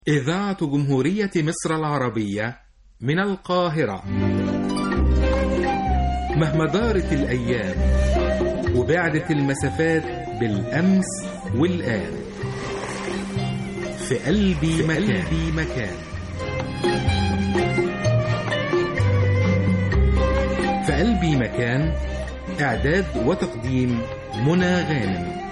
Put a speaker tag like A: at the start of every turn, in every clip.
A: إذاعة جمهورية مصر العربية من القاهرة مهما دارت الأيام وبعدت المسافات بالأمس والآن في قلبي مكان, قلبي مكان في قلبي مكان إعداد وتقديم منى غانم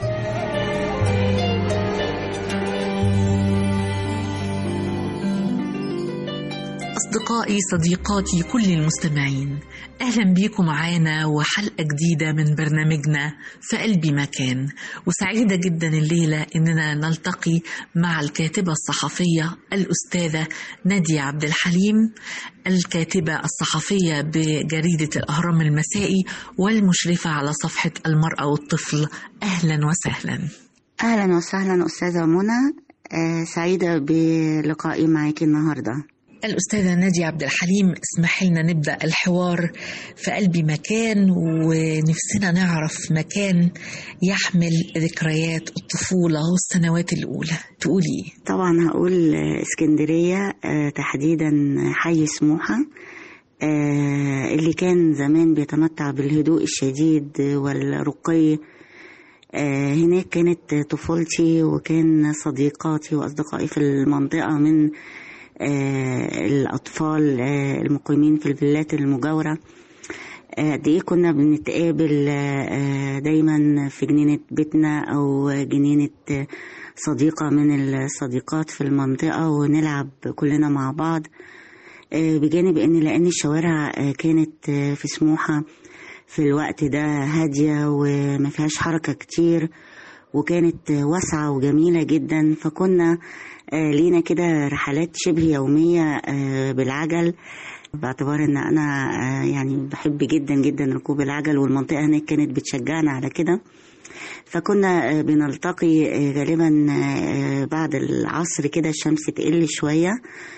B: أصدقائي صديقاتي كل المستمعين أهلا بيكم معانا وحلقة جديدة من برنامجنا في قلبي مكان وسعيدة جدا الليلة إننا نلتقي مع الكاتبة الصحفية الأستاذة نادية عبد الحليم الكاتبة الصحفية بجريدة الأهرام المسائي والمشرفة على صفحة المرأة والطفل أهلا وسهلا
C: أهلا وسهلا أستاذة منى آه سعيدة بلقائي معك النهارده
B: الأستاذة نادية عبد الحليم اسمح لنا نبدأ الحوار في قلبي مكان ونفسنا نعرف مكان يحمل ذكريات الطفولة والسنوات الأولى تقولي إيه؟
C: طبعا هقول اسكندرية تحديدا حي سموحة اللي كان زمان بيتمتع بالهدوء الشديد والرقي هناك كانت طفولتي وكان صديقاتي وأصدقائي في المنطقة من آه الأطفال آه المقيمين في الفيلات المجاورة قد آه إيه كنا بنتقابل دايما في جنينة بيتنا أو جنينة صديقة من الصديقات في المنطقة ونلعب كلنا مع بعض بجانب أن لأن الشوارع كانت في سموحة في الوقت ده هادية وما فيهاش حركة كتير وكانت واسعة وجميلة جدا فكنا لينا كده رحلات شبه يومية بالعجل باعتبار ان انا يعني بحب جدا جدا ركوب العجل والمنطقة هناك كانت بتشجعنا على كده فكنا بنلتقي غالبا بعد العصر كده الشمس تقل شوية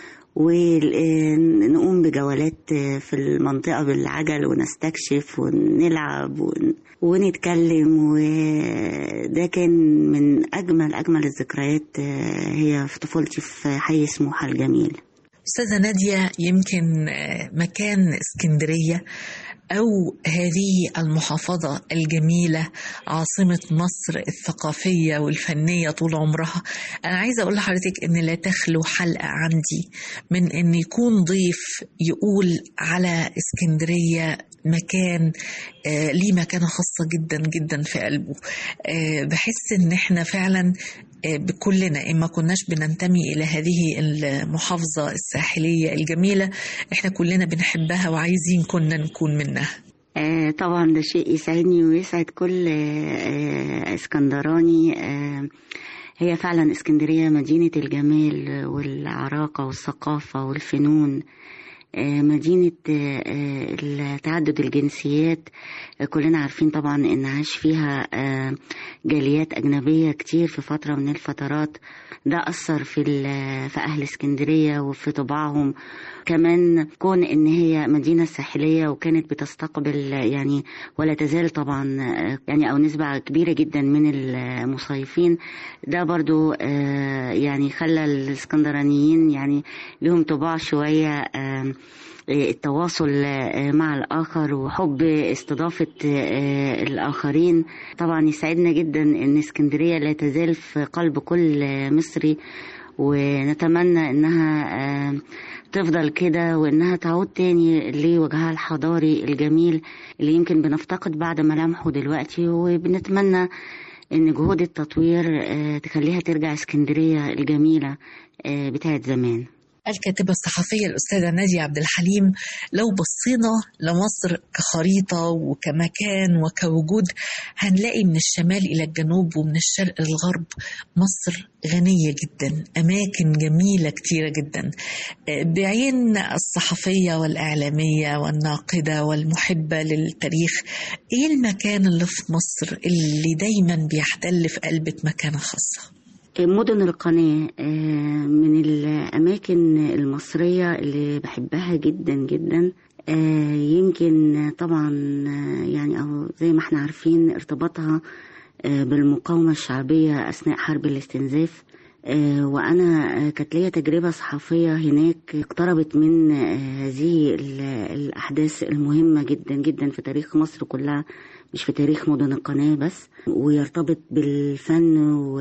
C: ونقوم بجولات في المنطقة بالعجل ونستكشف ونلعب ون... ونتكلم وده كان من أجمل أجمل الذكريات هي في طفولتي في حي سموحة الجميل
B: أستاذة نادية يمكن مكان اسكندرية أو هذه المحافظة الجميلة عاصمة مصر الثقافية والفنية طول عمرها أنا عايزة أقول لحضرتك إن لا تخلو حلقة عندي من إن يكون ضيف يقول على اسكندرية مكان آه ليه مكانة خاصة جدا جدا في قلبه آه بحس إن إحنا فعلا بكلنا إما كناش بننتمي إلى هذه المحافظة الساحلية الجميلة إحنا كلنا بنحبها وعايزين كنا نكون منها
C: آه طبعا ده شيء يسعدني ويسعد كل آه اسكندراني آه هي فعلا اسكندرية مدينة الجمال والعراقة والثقافة والفنون مدينة تعدد الجنسيات كلنا عارفين طبعا ان عاش فيها جاليات اجنبية كتير في فترة من الفترات ده اثر في في اهل اسكندرية وفي طباعهم كمان كون ان هي مدينة ساحلية وكانت بتستقبل يعني ولا تزال طبعا يعني او نسبة كبيرة جدا من المصيفين ده برضو يعني خلى الاسكندرانيين يعني لهم طباع شوية التواصل مع الآخر وحب استضافة الآخرين طبعا يسعدنا جدا أن اسكندرية لا تزال في قلب كل مصري ونتمنى أنها تفضل كده وأنها تعود تاني لوجهها الحضاري الجميل اللي يمكن بنفتقد بعد ملامحه دلوقتي وبنتمنى ان جهود التطوير تخليها ترجع اسكندريه الجميله بتاعت زمان
B: الكاتبة الصحفية الأستاذة نادية عبد الحليم لو بصينا لمصر كخريطة وكمكان وكوجود هنلاقي من الشمال إلى الجنوب ومن الشرق للغرب مصر غنية جدا أماكن جميلة كتيرة جدا بعين الصحفية والإعلامية والناقدة والمحبة للتاريخ إيه المكان اللي في مصر اللي دايما بيحتل في قلبك مكانة خاصة؟
C: مدن القناة من الأماكن المصرية اللي بحبها جدا جدا يمكن طبعا يعني أو زي ما احنا عارفين ارتباطها بالمقاومة الشعبية أثناء حرب الاستنزاف آه، وأنا آه، كانت ليا تجربة صحفية هناك اقتربت من آه، هذه ال- الأحداث المهمة جدا جدا في تاريخ مصر كلها مش في تاريخ مدن القناة بس ويرتبط بالفن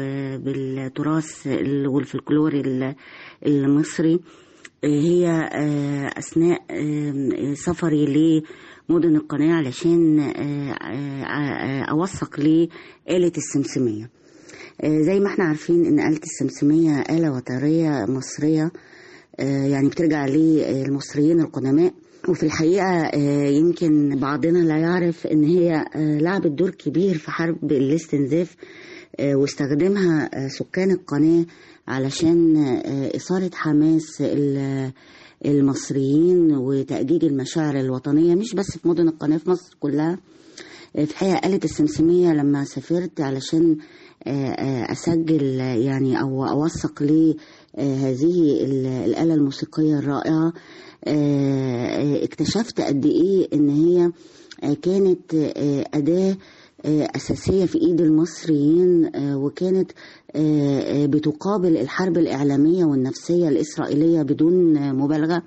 C: وبالتراث ال- والفلكلور ال- المصري هي آه، أثناء آه، سفري لمدن القناة علشان آه، آه، آه، أوثق لآلة السمسمية آه، زي ما احنا عارفين ان آلة السمسمية آلة وترية مصرية آه، يعني بترجع للمصريين القدماء وفي الحقيقة آه، يمكن بعضنا لا يعرف ان هي آه، لعبت دور كبير في حرب الاستنزاف آه، واستخدمها آه، سكان القناة علشان آه، إثارة حماس ال- المصريين وتأجيج المشاعر الوطنية مش بس في مدن القناة في مصر كلها في الحقيقة آلة السمسمية لما سافرت علشان آه، آه، أسجل يعني أو أوثق لهذه الآلة الموسيقية الرائعة آه، آه، اكتشفت قد إيه إن هي آه، كانت آه، أداة آه، أساسية في إيد المصريين آه، وكانت آه، آه، بتقابل الحرب الإعلامية والنفسية الإسرائيلية بدون آه، مبالغة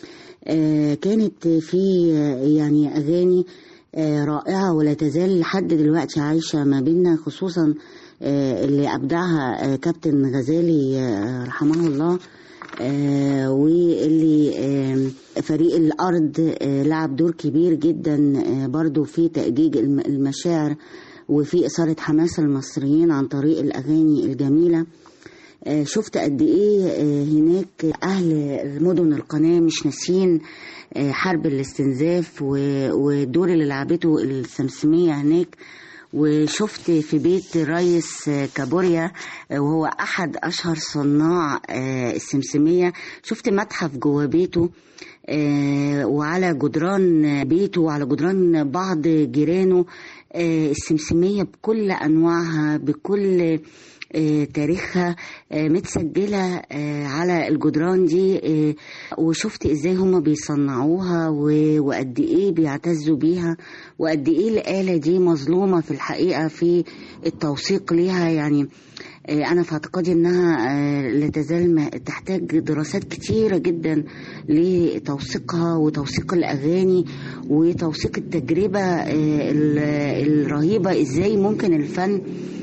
C: آه، كانت في آه، يعني أغاني آه، رائعة ولا تزال لحد دلوقتي عايشة ما بيننا خصوصا آه، اللي أبدعها آه، كابتن غزالي آه، رحمه الله آه، واللي آه، فريق الأرض آه، لعب دور كبير جدا آه، برضو في تأجيج الم- المشاعر وفي إثارة حماس المصريين عن طريق الأغاني الجميلة آه، شفت قد ايه آه، هناك اهل مدن القناه مش ناسيين آه، حرب الاستنزاف و- والدور اللي لعبته السمسميه هناك وشفت في بيت الرئيس آه، كابوريا آه، وهو احد اشهر صناع آه، السمسميه شفت متحف جوه بيته آه، وعلى جدران بيته وعلى جدران بعض جيرانه آه، السمسميه بكل انواعها بكل آه، تاريخها آه، متسجلة آه، على الجدران دي آه، وشفت ازاي هما بيصنعوها و- وقد ايه بيعتزوا بيها وقد ايه الآلة دي مظلومة في الحقيقة في التوثيق ليها يعني آه، أنا في اعتقادي إنها آه، لا تزال ما- تحتاج دراسات كتيرة جدا لتوثيقها وتوثيق الأغاني وتوثيق التجربة آه، ال- الرهيبة إزاي ممكن الفن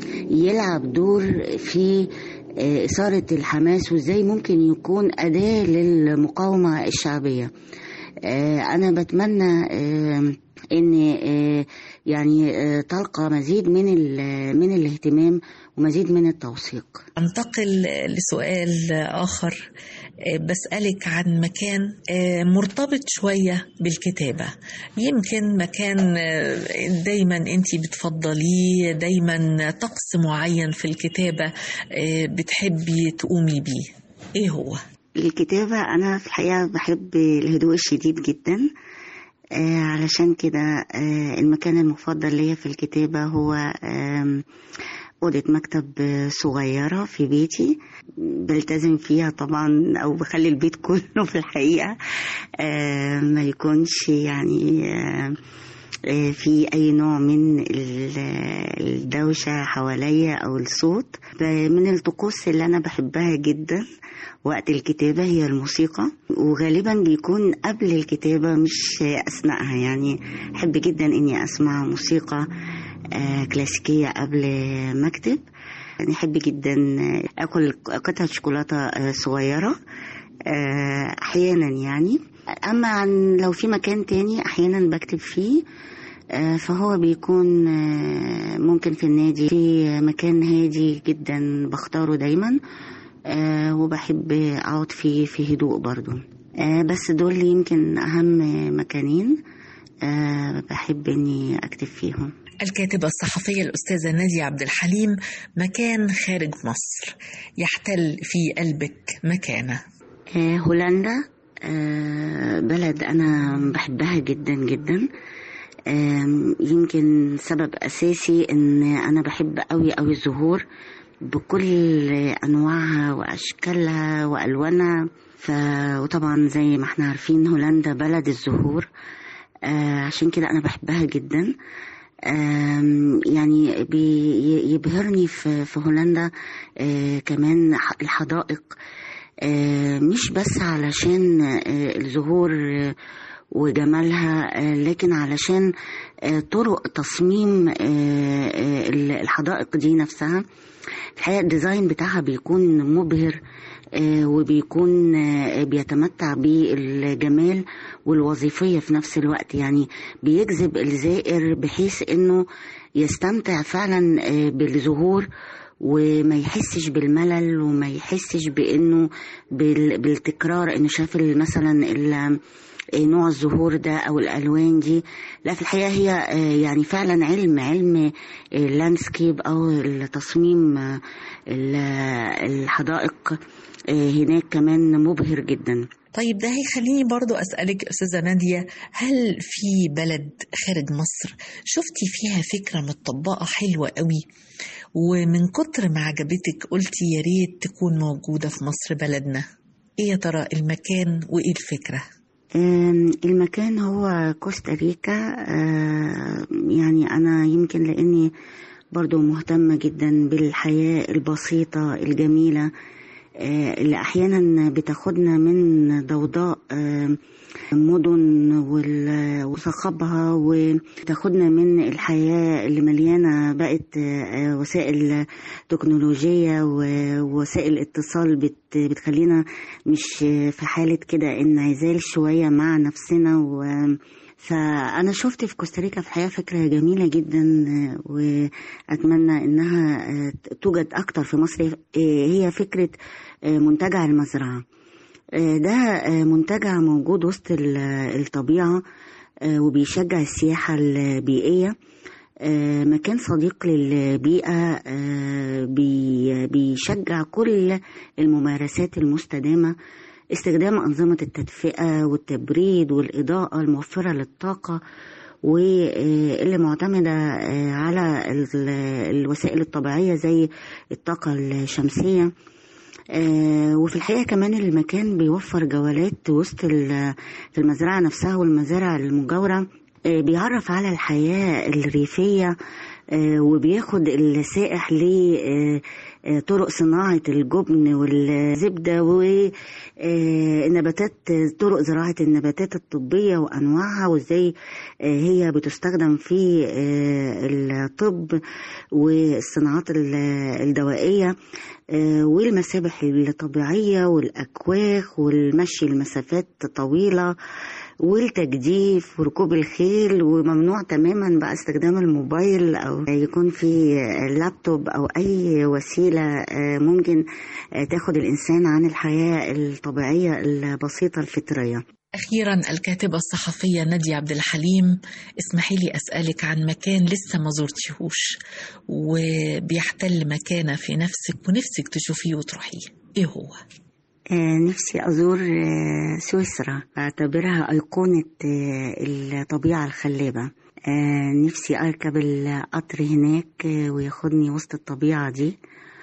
C: يلعب دور في آه، إثارة الحماس وإزاي ممكن يكون أداة للمقاومة الشعبية آه، أنا بتمنى آه، إن آه، يعني آه، تلقى مزيد من ال- من الاهتمام ومزيد من التوثيق
B: أنتقل لسؤال آخر آه، بسألك عن مكان آه، مرتبط شوية بالكتابة يمكن مكان آه، دايما أنت بتفضليه دايما طقس معين في الكتابة آه، بتحبي تقومي بيه إيه هو؟
C: الكتابة أنا في الحقيقة بحب الهدوء الشديد جدا آه، علشان كده آه، المكان المفضل ليا في الكتابة هو آم، أوضة مكتب آه، صغيرة في بيتي بلتزم فيها طبعا أو بخلي البيت كله في الحقيقة آه، ما يكونش يعني آه، آه، في أي نوع من ال- الدوشة حواليا أو الصوت ب- من الطقوس اللي أنا بحبها جدا وقت الكتابة هي الموسيقى وغالبا بيكون قبل الكتابة مش أثناءها يعني أحب جدا إني أسمع موسيقى آه، كلاسيكية قبل ما أكتب يعني أحب جدا أكل قطعة شوكولاتة آه، صغيرة آه، أحيانا يعني أما عن لو في مكان تاني أحيانا بكتب فيه آه، فهو بيكون آه، ممكن في النادي في مكان هادي جدا بختاره دايما آه، وبحب أقعد فيه في هدوء برضو آه، بس دول يمكن أهم مكانين آه، بحب إني أكتب فيهم
B: الكاتبة الصحفية الأستاذة نادية عبد الحليم مكان خارج مصر يحتل في قلبك مكانه
C: آه، هولندا آه، بلد أنا بحبها جدا جدا آم، يمكن سبب أساسي إن أنا بحب أوي أوي الزهور بكل أنواعها وأشكالها وألوانها ف... وطبعا زي ما احنا عارفين هولندا بلد الزهور آه، عشان كده أنا بحبها جدا آم، يعني بيبهرني في في هولندا آه، كمان ح- الحدائق آه، مش بس علشان آه، الزهور آه، وجمالها آه، لكن علشان آه، طرق تصميم آه، آه، الحدائق دي نفسها الحقيقة الديزاين بتاعها بيكون مبهر آه، وبيكون آه، بيتمتع بالجمال والوظيفية في نفس الوقت يعني بيجذب الزائر بحيث انه يستمتع فعلا آه، بالزهور وما يحسش بالملل وما يحسش بانه بال- بالتكرار انه شاف ال- مثلا ال- نوع الزهور ده او الالوان دي لا في الحقيقه هي آه، يعني فعلا علم علم اللاندسكيب او التصميم آه، ال- الحدائق آه، هناك كمان مبهر جدا
B: طيب ده هيخليني برضو أسألك أستاذة نادية هل في بلد خارج مصر شفتي فيها فكرة متطبقة حلوة قوي ومن كتر ما عجبتك قلتي يا ريت تكون موجودة في مصر بلدنا ايه يا ترى المكان وايه الفكرة
C: آم، المكان هو كوستاريكا آه، يعني أنا يمكن لأني برضو مهتمة جدا بالحياة البسيطة الجميلة آه، اللي أحيانا بتاخدنا من ضوضاء آه، مدن وال- وصخبها وتاخدنا من الحياة اللي مليانة بقت آه، وسائل تكنولوجية ووسائل اتصال بت بتخلينا مش في حالة كده انعزال شوية مع نفسنا و فأنا شفت في كوستاريكا في الحقيقة فكرة جميلة جدا آه، وأتمنى إنها آه، توجد أكتر في مصر آه، هي فكرة آه، منتجع المزرعة آه، ده آه، منتجع موجود وسط ال- الطبيعة آه، وبيشجع السياحة البيئية آه، مكان صديق للبيئة آه، بي- بيشجع كل الممارسات المستدامة استخدام أنظمة التدفئة والتبريد والإضاءة الموفرة للطاقة واللي معتمدة آه، على ال- الوسائل الطبيعية زي الطاقة الشمسية آه، وفي الحقيقة كمان المكان بيوفر جولات وسط ال- في المزرعة نفسها والمزارع المجاورة آه، بيعرف على الحياة الريفية آه، وبياخد السائح لطرق صناعة الجبن والزبدة والنباتات طرق زراعة النباتات الطبية وأنواعها وإزاي آه، هي بتستخدم في آه، الطب والصناعات ال- الدوائية آه، والمسابح الطبيعية والأكواخ والمشي المسافات طويلة والتجديف وركوب الخيل وممنوع تماما بقى استخدام الموبايل أو يكون في لابتوب أو أي وسيلة آه، ممكن آه، تاخد الإنسان عن الحياة الطبيعية البسيطة الفطرية
B: أخيرا الكاتبة الصحفية نادية عبد الحليم اسمحي لي أسألك عن مكان لسه ما زرتيهوش وبيحتل مكانة في نفسك ونفسك تشوفيه وتروحيه إيه هو؟
C: آه، نفسي أزور آه، سويسرا أعتبرها أيقونة آه، الطبيعة الخلابة آه، نفسي أركب القطر هناك آه، وياخدني وسط الطبيعة دي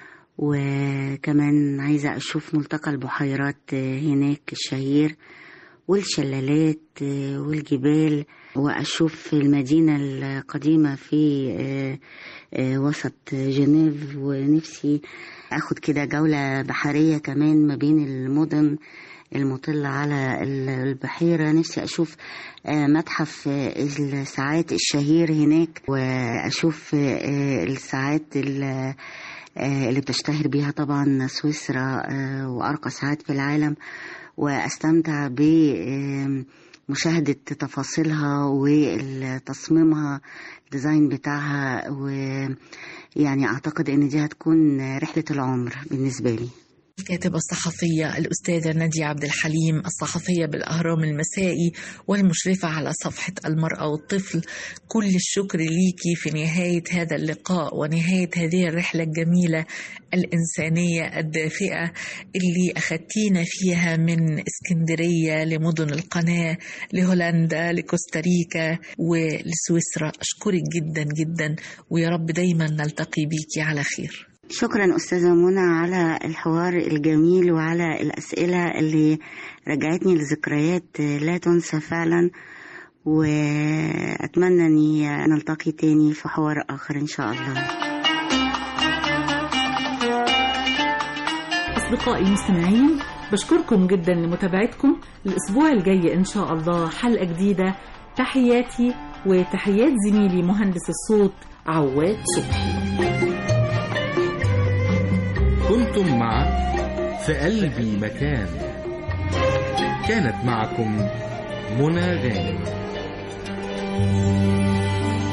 C: وكمان عايزة أشوف ملتقى البحيرات آه، هناك الشهير والشلالات آه، والجبال وأشوف المدينة القديمة في آه، آه، وسط جنيف ونفسي أخد كده جولة بحرية كمان ما بين المدن المطلة على ال- البحيرة نفسي أشوف آه، متحف آه، الساعات الشهير هناك وأشوف آه، الساعات ال- آه، اللي بتشتهر بيها طبعا سويسرا آه، وأرقى ساعات في العالم واستمتع بمشاهدة تفاصيلها وتصميمها الديزاين بتاعها ويعني أعتقد إن دي هتكون رحلة العمر بالنسبة لي
B: الكاتبة الصحفية الأستاذة نادية عبد الحليم الصحفية بالأهرام المسائي والمشرفة على صفحة المرأة والطفل كل الشكر ليكي في نهاية هذا اللقاء ونهاية هذه الرحلة الجميلة الإنسانية الدافئة اللي أخدتينا فيها من اسكندرية لمدن القناة لهولندا لكوستاريكا ولسويسرا أشكرك جدا جدا ويا رب دايما نلتقي بيكي على خير
C: شكرا أستاذة منى على الحوار الجميل وعلى الأسئلة اللي رجعتني لذكريات لا تنسى فعلا وأتمنى أني نلتقي تاني في حوار آخر إن شاء الله
D: أصدقائي المستمعين بشكركم جدا لمتابعتكم الأسبوع الجاي إن شاء الله حلقة جديدة تحياتي وتحيات زميلي مهندس الصوت عواد صبحي
A: كنتم مع في قلبي مكان كانت معكم منى غانم